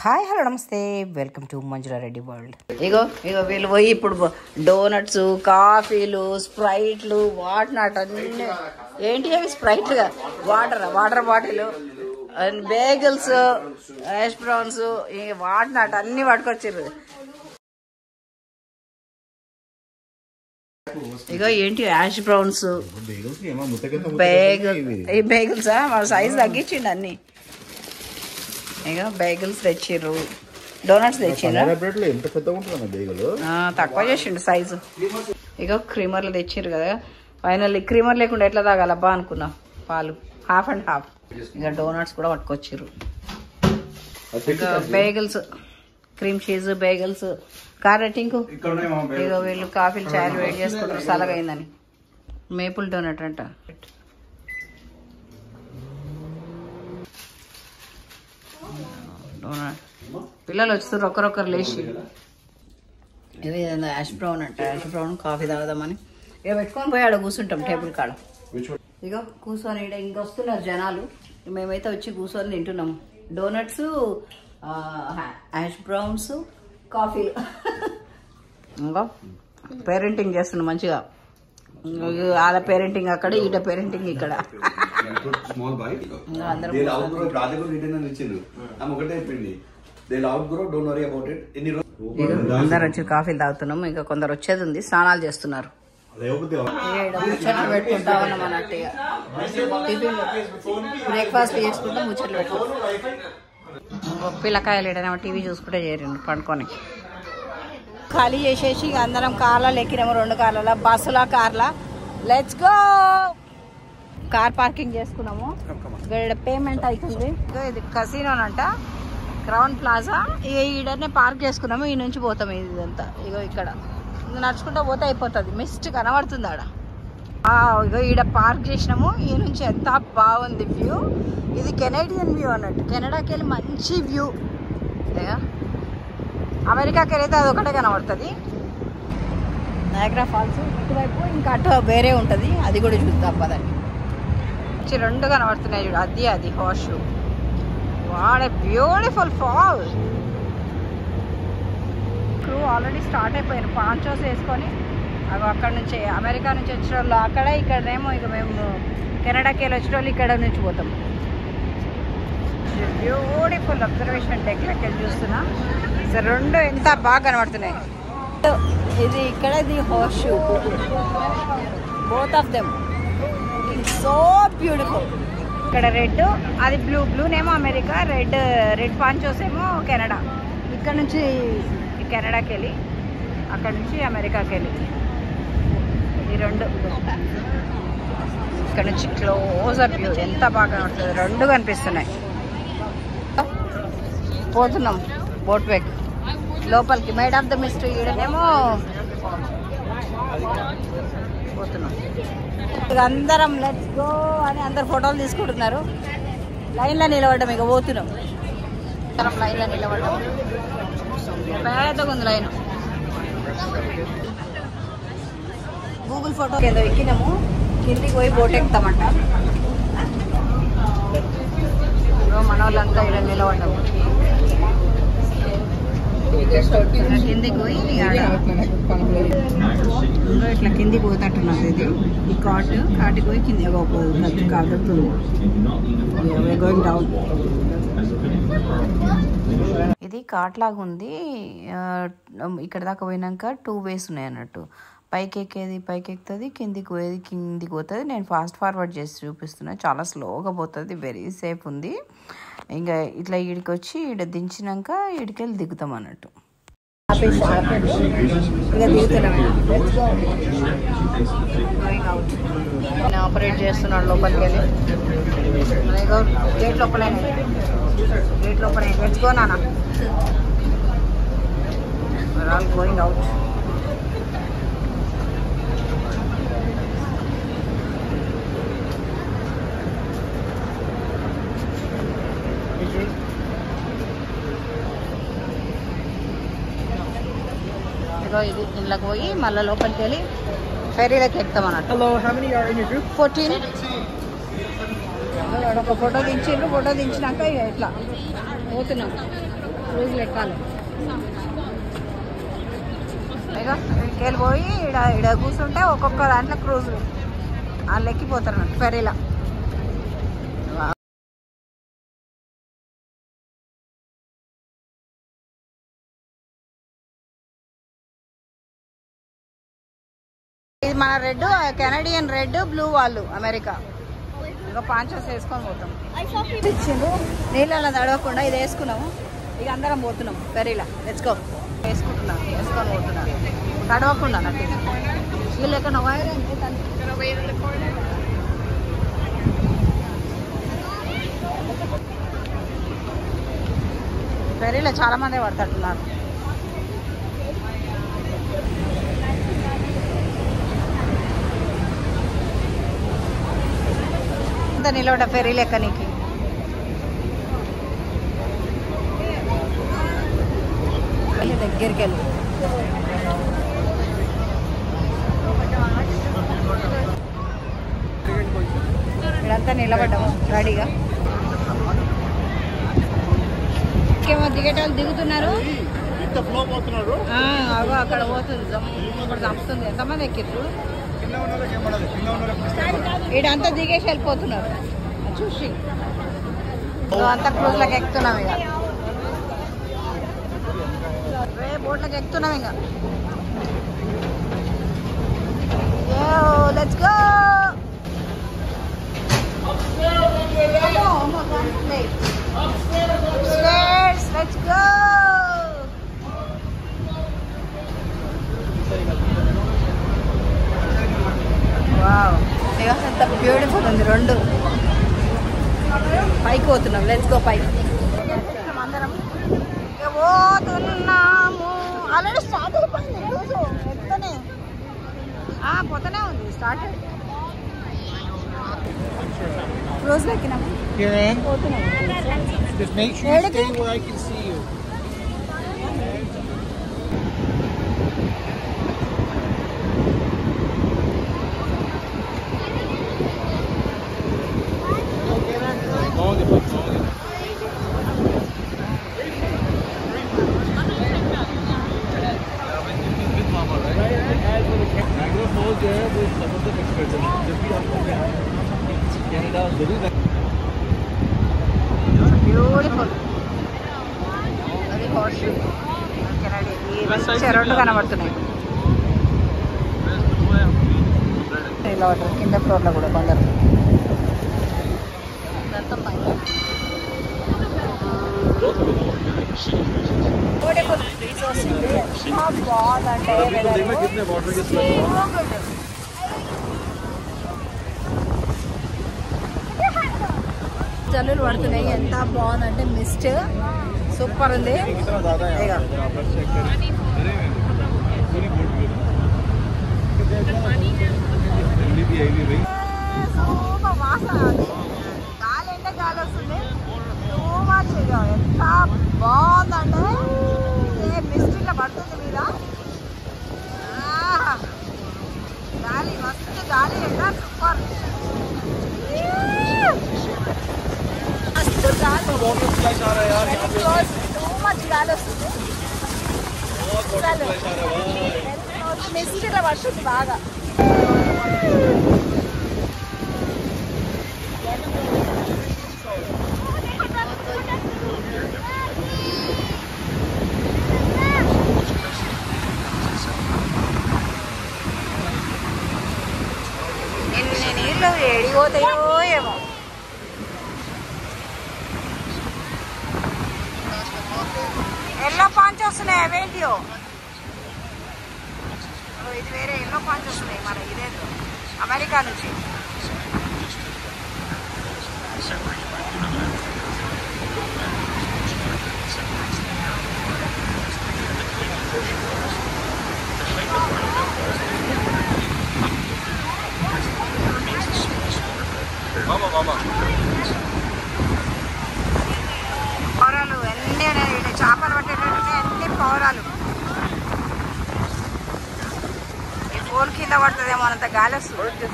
Hi hello నమస్తే welcome to Manjula Reddy world ఇగో ఇగో వీళ్ళు పోయి ఇప్పుడు డోనట్స్ కాఫీలు స్ప్రైట్లు వాట్ నాట్ అన్ని ఏంటి అవి స్ప్రైట్లుగా water water bottle and bagels hash browns what not అన్ని పట్టుకొచ్చారు ఇగో ఏంటి యాష్ బ్రౌన్స్ బేగల్ ఈ బేగిల్సా మన సైజ్ తగ్గించిండు అన్ని ఇక బేగిల్స్ తెచ్చిర్రు డోనట్స్ తెచ్చిర్రు బ్రెడ్ లో ఎంత పెద్దగా ఉంటుంది బేగలు ఆ, తక్కువ చేసిండు సైజు ఇక క్రీమర్లు తెచ్చిర్రు కదా ఫైనల్లీ క్రీమర్ లేకుండా ఎట్లా తాగాలబ్బా అనుకున్నా పాలు హాఫ్ అండ్ హాఫ్ ఇక డోనట్స్ కూడా పట్టుకొచ్చిర్రు ఇక బేగల్స్ క్రీమ్ చీజ్ బేగల్స్ కారెటింగ్ ఇక వీళ్ళు కాఫీలు చాయలు వేడి చేసుకుంటారు సలగైందని మేపుల్ డోనట్ అంట డోనట్ పిల్లలు వస్తారు ఒకరొకరు లేచి ఇది ఏదైనా యాష్ బ్రౌన్ అంట యాష్ బ్రౌన్ కాఫీ తాగుదామని ఇక పెట్టుకొని పోయి ఆడ కూర్చుంటాం టేబుల్ కాడ ఇక కూర్చొని ఈడ ఇంక వస్తున్నారు జనాలు మేమైతే వచ్చి కూర్చొని తింటున్నాం డోనట్స్ యాష్ బ్రౌన్స్ కాఫీలు ఇంకా పేరెంటింగ్ చేస్తున్నాం మంచిగా ఇంక వాళ్ళ పేరెంటింగ్ అక్కడ ఈట పేరెంటింగ్ ఇక్కడ స్మాల్ బైట్ ఇంకా అందరం దే అవుట్ గ్రో రాజు కూడా రిటర్న్ అని ఇచ్చిండు ఆమె ఒకటే చెప్పింది they outgrow don't worry about it ఎన్ని రోజు ఇక అందరు వచ్చి కాఫీలు తాగుతున్నాం ఇంకా కొందరు వచ్చేది ఉంది స్నానాలు చేస్తున్నారు ఈడ ముచ్చట్లు పెట్టుకుంటా ఉన్నాం అన్నట్టు ఇక. టిఫిన్ బ్రేక్ఫాస్ట్ చేసుకుంటా ముచ్చట్లు పెట్టుకుంటాం పిల్లకాయలు ఏడైనా టీవీ చూసుకుంటే చేరిండు పండుకొని ఖాళీ చేసేసి ఇక అందరం కార్లలో ఎక్కినాము రెండు కార్ల బస్సులా కార్లా లెట్స్ గో కార్ పార్కింగ్ చేసుకున్నాము ఇక్కడ పేమెంట్ అవుతుంది ఇగో ఇది కసినో అంట క్రౌన్ ప్లాజా ఇక ఈడనే పార్క్ చేసుకున్నాము ఈ నుంచి పోతాం ఇదంతా ఇగో ఇక్కడ ఇది నడుచుకుంటూ పోతే అయిపోతుంది మిస్ట్ కనబడుతుంది ఆడ ఆ, ఇగో ఈడ పార్క్ చేసినాము ఈ నుంచి ఎంత బాగుంది వ్యూ ఇది కెనేడియన్ వ్యూ అన్నట్టు కెనడాకి వెళ్ళి మంచి వ్యూ అమెరికాకి వెళ్ళితే అది ఒకటే కనబడుతుంది నయాగ్రా ఫాల్స్ ఇటువైపు ఇంకా అటు వేరే ఉంటుంది అది కూడా చూద్దాం పదండి వచ్చి రెండు కనబడుతున్నాయి చూడు అది అది horse what a beautiful fall crew already start అయిపోయారు పాంచోస్ వేసుకొని అవి అక్కడ నుంచి అమెరికా నుంచి వచ్చిన వాళ్ళు అక్కడ ఇక్కడనేమో ఇక మేము కెనడాకి వెళ్ళి వచ్చిన వాళ్ళు ఇక్కడ నుంచి పోతాం బ్యూటిఫుల్ అబ్జర్వేషన్ డెక్ లెక్క చూస్తున్నా సో రెండు ఎంత బాగా కనబడుతున్నాయి ఇది ఇక్కడ ఇది horseshoe both of them so beautiful ఇక్కడ రెడ్ అది బ్లూ బ్లూనేమో అమెరికా రెడ్ రెడ్ పాంచోస్ ఏమో కెనడా ఇక్కడ నుంచి కెనడాకి వెళ్ళి అక్కడ నుంచి అమెరికాకి వెళ్ళి ఈ రెండు ఇక్కడ నుంచి క్లోజ్ అప్ వ్యూ ఎంత బాగా కనబడుతుంది రెండు కనిపిస్తున్నాయి పోతున్నాం బోట్ వేక్ లోపలికి మేడ్ ఆఫ్ ద మిస్ట్ ఈడనేమో పోతున్నాం ఇక అందరం లెట్స్ గో అని అందరు ఫోటోలు తీసుకుంటున్నారు లైన్లో నిలబడ్డం ఇక పోతున్నాం అందరం లైన్లో నిలబడ్డం పెద్దగా ఉంది లైన్ గూగుల్ ఫోటో ఏదో ఎక్కినాము కిందికి పోయి బోట్ ఎక్కుతామంట ఇగో మన వాళ్ళంతా ఇక్కడ నిలబడ్డాము కిందికి పోయి ఆడ ఇంకో ఇట్లా కిందికి పోతట్టున్నది ఇది ఈ కాట్ కాటికి పోయి కింది ఖర్చు కాగుతుంది గోయింగ్ డౌన్ ఇది కాట్ లాగా ఉంది ఆ, ఇక్కడ దాకా పోయినాక టూ వేస్ ఉన్నాయి అన్నట్టు పైకి ఎక్కేది పైకి ఎక్కుతుంది కిందికి పోయేది కిందికి పోతుంది నేను ఫాస్ట్ ఫార్వర్డ్ చేసి చూపిస్తున్నా చాలా స్లోగా పోతుంది వెరీ సేఫ్ ఉంది ఇంకా ఇట్లా ఈడికి వచ్చి ఈడ దించినాక ఈడికెళ్ళి దిగుతాం అన్నట్టు ఇక దిగుతున్నాం నేను ఆపరేట్ చేస్తున్నాడు లోపలికి వెళ్ళి ఇగో గేట్ లోపలే గేట్ లోపలే లెట్స్ గో నాన్న ఆల్ గోయింగ్ అవుట్ ఇదిగో ఇది ఇళ్ళకి పోయి మళ్ళీ లోపలికి వెళ్ళి ఫెరీలోకి ఎక్కుతాం అన్నట్టు Hello, how many are in your group? Fourteen ఒక ఫోటో దించిండ్రు ఫోటో దించినాక ఇక ఇట్లా పోతున్నాం క్రూజ్లు ఎక్కాలి ఇక ఇంకెళ్ళి పోయి ఇడ ఇడ కూర్చుంటే ఒక్కొక్క దాంట్లో క్రూజులు వాళ్ళు ఎక్కిపోతారు ఫెరీలా ఇది మన రెడ్ కెనడియన్ రెడ్ బ్లూ వాళ్ళు అమెరికా ఇంకా పాంచోస్ వేసుకొని పోతాం ఇచ్చిండు నీళ్ళలో తడవకుండా ఇది వేసుకున్నాము ఇక అందరం పోతున్నాం ఫెరీలా తెచ్చుకో వేసుకుంటున్నాం వేసుకొని పోతున్నాం తడవకుండా నాకు ఇది. వీళ్ళు ఎక్కడ వైర్ అంటే దాన్ని- ఫెరీలో చాలా మంది పడుతుంటున్నారు అంత నిలబడ ఫెరీ లెక్కనికి దగ్గరికి వెళ్ళి ఇక్కడంతా నిలబడ్డాము రెడీగా ఇంకేమో దిగేటోళ్ళు దిగుతున్నారు ఇంత ఫ్లో పోతున్నాడు ఆ, అగో అక్కడ పోతుంది జమ్ అక్కడ చంపుతుంది ఎంతమంది ఎక్కిర్రు కింద ఉన్న వాళ్ళకి ఏం పడదు కింద ఉన్న వాళ్ళకి మిస్టేక్ ఈడంతా దిగేసి వెళ్ళిపోతున్నారు అది చూసి ఇగో అంతా క్రూజ్లకు ఎక్కుతున్నాం ఇక రే బోట్లకు ఎక్కుతున్నాం ఇక let's go let's go wow ఇక ఎంత బ్యూటిఫుల్ ఉంది రెండు పైకి పోతున్నాం లెట్స్ గో పైకి అందరం ఇక పోతున్నాము ఆల్రెడీ స్టార్ట్ అయిపోయింది రోజు ఎత్తనే ఆ, పోతూనే ఉంది స్టార్ట్ రోజు ఎక్కినాము Kieran, పోతున్నాం just make sure you stay where I can see you. Beautiful అది హార్స్ ఈ రెండు కనబడుతున్నాయి ఇలా ఉంటారు కింద ఫ్లోర్లో కూడా కొందరు ఇదంతా పైన. Beautiful resource ఇది. ఎంత బాగుందంటే weather. So good. జల్లులు పడుతున్నాయి ఎంత బాగుందంటే మిస్ట్ సూపర్ ఉంది ఇక. సూపర్ వాసన అది. గాలి అంటే గాలి వస్తుంది టూ మచ్ ఇక. ఎంత బాగుందంటే ఏ మిస్ట్ ఇట్లా పడుతుంది మీద ఆహా. గాలి మస్తు గాలి ఎంత సూపర్ మస్తు గాలి టూ మచ్ గాలి వస్తుంది మిస్ట్ ఇట్లా పడుతుంది బాగా ఎన్ని నీళ్ళు ఎడిపోతాయో ఏమో ఎల్లో పాంచ్ వస్తున్నాయి అవేంటియో ఓ, ఇది వేరే ఎల్లో పాంచ్ వస్తున్నాయి మన ఇదేదో అమెరికా నుంచి పౌరాలు అన్ని ఉన్నాయి. ఈడ చేపలు పట్టేటట్టు అన్ని పౌరాలు ఈ ఫోన్ కింద పడుతుందేమో అంత గాలి వస్తుంది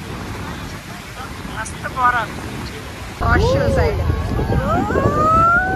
మస్తు పౌరాలు వాష్ సైడ్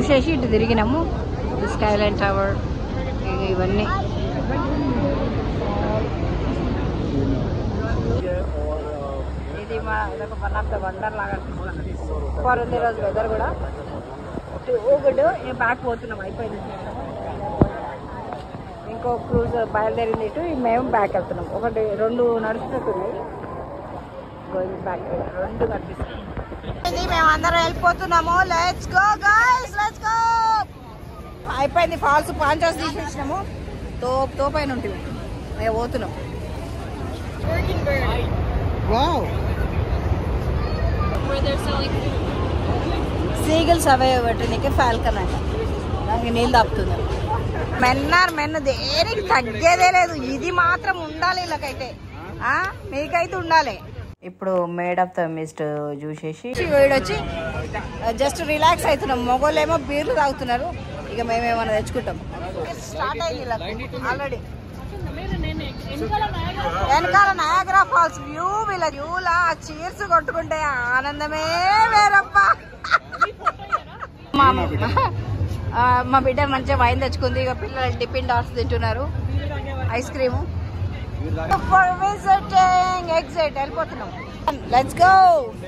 చూసేసి ఇటు తిరిగినాము స్కైలైన్ టవర్ ఇవన్నీ ఇది మా ఇదొక వన్ ఆఫ్ ద వండర్ లాగా అనిపిస్తుంది ఫర్ ఉంది రోజు వెదర్ కూడా గుడ్ బ్యాక్ పోతున్నాం అయిపోయింది ఇంకో క్రూజ్ బయలుదేరింది ఇటు మేము బ్యాక్ వెళ్తున్నాం ఒకటి రెండు నడుస్తున్నట్టున్నాయి గోయింగ్ బ్యాక్ రెండు కనిపిస్తుంది మేము అందరం వెళ్ళిపోతున్నాము let's go guys let's go అయిపోయింది ఫాల్స్ పాంచాస్ తీసేసినాము తోపు తోపైన ఉంటుంది మేము పోతున్నాం Wow. సీగల్స్ అవే పెట్టడానికి ఫాల్కన్ అంట దానికి నీళ్ళు తాపుతుంది మెన్నారు మెన్న దేనికి తగ్గేదే లేదు ఇది మాత్రం ఉండాలి వీళ్ళకైతే ఆ? మీకైతే ఉండాలి ఇప్పుడు మేడ్ ఆఫ్ ద మిస్ట్ చూసేసి వీడొచ్చి జస్ట్ రిలాక్స్ అవుతున్నాం మొగోళ్ళు ఏమో బీర్లు తాగుతున్నారు ఇక మేమేమైనా తెచ్చుకుంటాం స్టార్ట్ అయింది ఆల్రెడీ వెనకాల నయాగ్రా ఫాల్స్ వ్యూ వీళ్ళ వ్యూలా చీర్స్ కొట్టుకుంటే ఆనందమే వేరప్ప మా ఆ, మా బిడ్డ మంచిగా వైన్ తెచ్చుకుంది ఇక పిల్లలు టిఫిన్ డాట్స్ తింటున్నారు ice cream for visiting exit వెళ్ళిపోతున్నాం లెట్స్ గో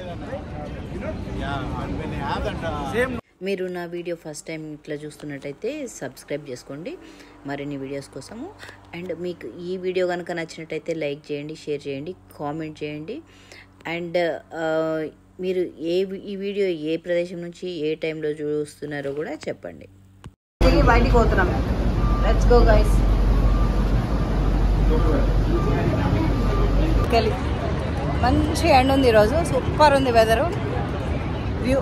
మీరు నా వీడియో ఫస్ట్ టైం ఇట్లా చూస్తున్నట్టయితే సబ్స్క్రైబ్ చేసుకోండి మరిన్ని వీడియోస్ కోసము అండ్ మీకు ఈ వీడియో కనుక నచ్చినట్టయితే లైక్ చేయండి షేర్ చేయండి కామెంట్ చేయండి అండ్ మీరు ఏ వి- ఈ వీడియో ఏ ప్రదేశం నుంచి ఏ టైంలో చూస్తున్నారో కూడా చెప్పండి దిగి బయటికి పోతున్నాం లెట్స్ గో గైస్ కలిసి మంచి ఎండ్ ఉంది ఈరోజు సూపర్ ఉంది వెదరు వ్యూ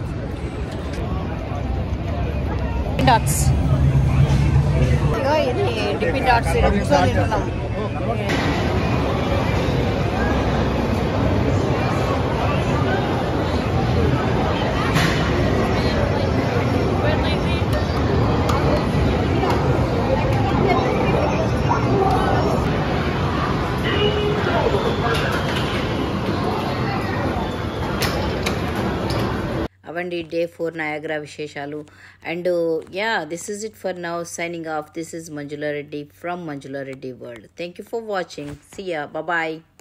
డాట్స్ ఇగో ఇది డిపిన్ డాట్స్ ఇక్కడ కూర్చొని తింటున్నాం అవండి డే ఫోర్ నయాగ్రా విశేషాలు and yeah this is it for now signing off this is Manjula Reddy from Manjula Reddy world thank you for watching see ya bye